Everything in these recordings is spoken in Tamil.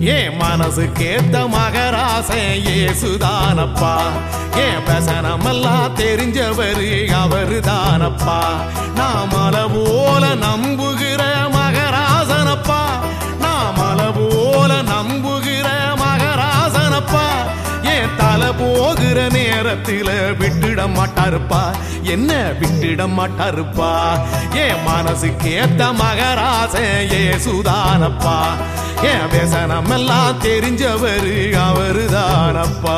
என் மனசுக்கேத்த மகராசன் ஏசுதானப்பா என் பெசனமெல்லாம் தெரிஞ்சவரு அவரு தானப்பா நான் மலை போல நம்புகிற மகராசனப்பா நான் மலை போல நம்புகிற மகராசனப்பா என் தலை போகிற நேரத்தில விட்டுட மாட்டாருப்பா என்ன விட்டுட மாட்டாருப்பா என் மனசுக்கேத்த மகராசன் ஏசுதானப்பா என் வேசனம் எல்லாம் தெரிஞ்சவரு அவரு தானப்பா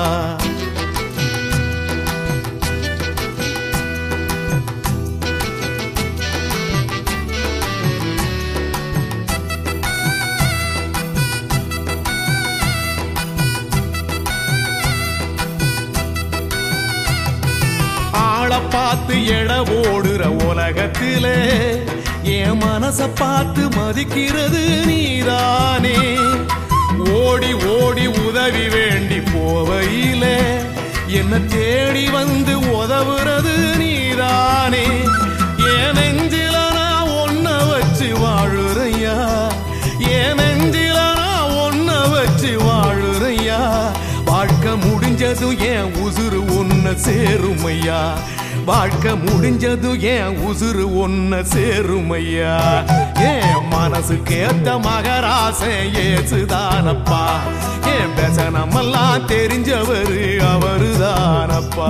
ஆளை பார்த்து எட ஓடுற உலகத்தில என் மனச பார்த்து மதிக்கிறது நீதானே ஓடி ஓடி உதவி வேண்டி போவையில என்ன தேடி வந்து உதவுறது நீதானே என் நெஞ்சில நான் ஒன்ன வச்சு வாழுறையா என் நெஞ்சில நான் ஒன்ன வச்சு வாழுறையா வாழ்க்கை முடிஞ்சதும் என் உசுறு ஒன்ன சேருமையா வாழ்க்கை முடிஞ்சதும் என் உசுறு ஒன்ன சேருமையா என் மனசுக்கு ஏத்த மகராசன் ஏசுதானப்பா என் பெசனமெல்லாம் தெரிஞ்சவரு அவரு தானப்பா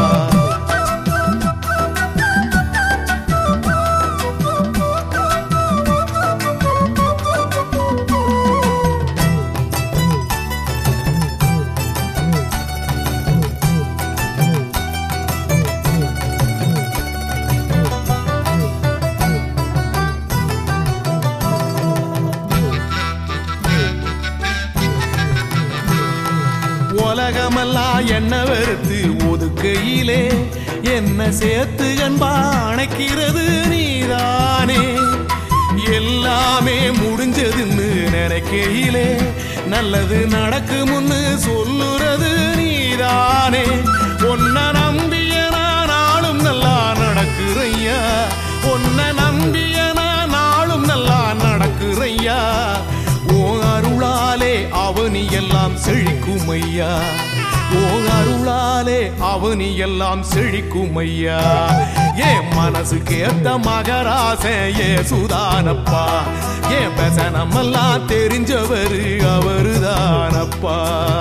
உலகமெல்லாம் என்ன வெறுத்து ஒதுக்கையிலே என்ன சேர்த்து அன்பா அணைக்கிறது நீதானே எல்லாமே முடிஞ்சதுன்னு நினைக்கையிலே நல்லது நடக்குமுன்னு சொல்லுறது நீதானே உன்ன நம்பிய நான் நாளும் நல்லா நடக்குறையா உன்னை நம்பிய நான் நாளும் நல்லா நடக்குறையா ஓ அருளாலே அவனி எல்லாம் செழிக்குமையா ஓ அருளாலே அவனி எல்லாம் செழிக்குமையா என் மனசுக்கு ஏத்த மகராசன் ஏ சுதானப்பா என் பெசனமெல்லாம் தெரிஞ்சவரு அவரு தானப்பா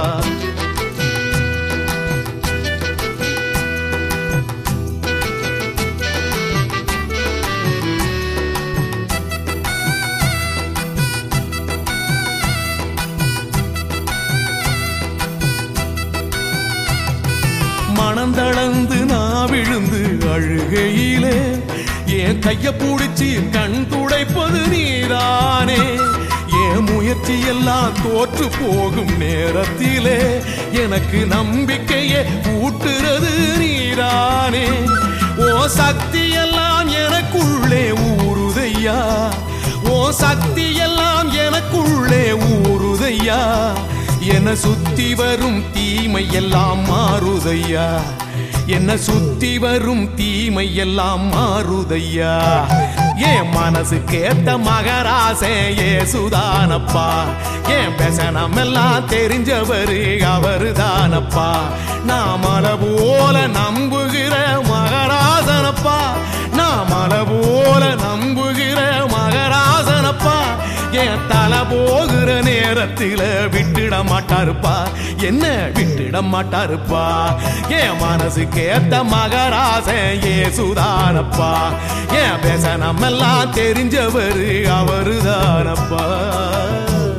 மனந்தளந்து நான் விழுந்து அழுகையிலே என் கைய பிடிச்சி கண் துடைப்பது நீதானே என் முயற்சி எல்லாம் தோற்று போகும் நேரத்திலே எனக்கு நம்பிக்கையை ஊட்டுறது நீதானே ஓ சக்தி எல்லாம் எனக்குள்ளே ஊறுதையா ஓ சக்தி எல்லாம் எனக்குள்ளே ஊறுதையா என்ன சுத்தி வரும் தீமை எல்லாம் மாறுதையா என்ன சுத்தி வரும் தீமை எல்லாம் மாறுதையா என் மனசுக்கு ஏத்த மகராசே ஏ சுதானப்பா என் பெசனம் எல்லாம் தெரிஞ்சவரு அவரு தானப்பா நான் மலை போல நம்புகிற மகராசனப்பா நான் மலை போல நம்புகிற மகராசனப்பா என் தலை போகிற நேரத்தில விட்டுட மாட்டாருப்பா என்ன விட்டுட மாட்டாருப்பா என் மனசுக்கு ஏத்த மகராசன் ஏ சுதானப்பா என் பேச நம்மெல்லாம் தெரிஞ்சவரு அவரு தானப்பா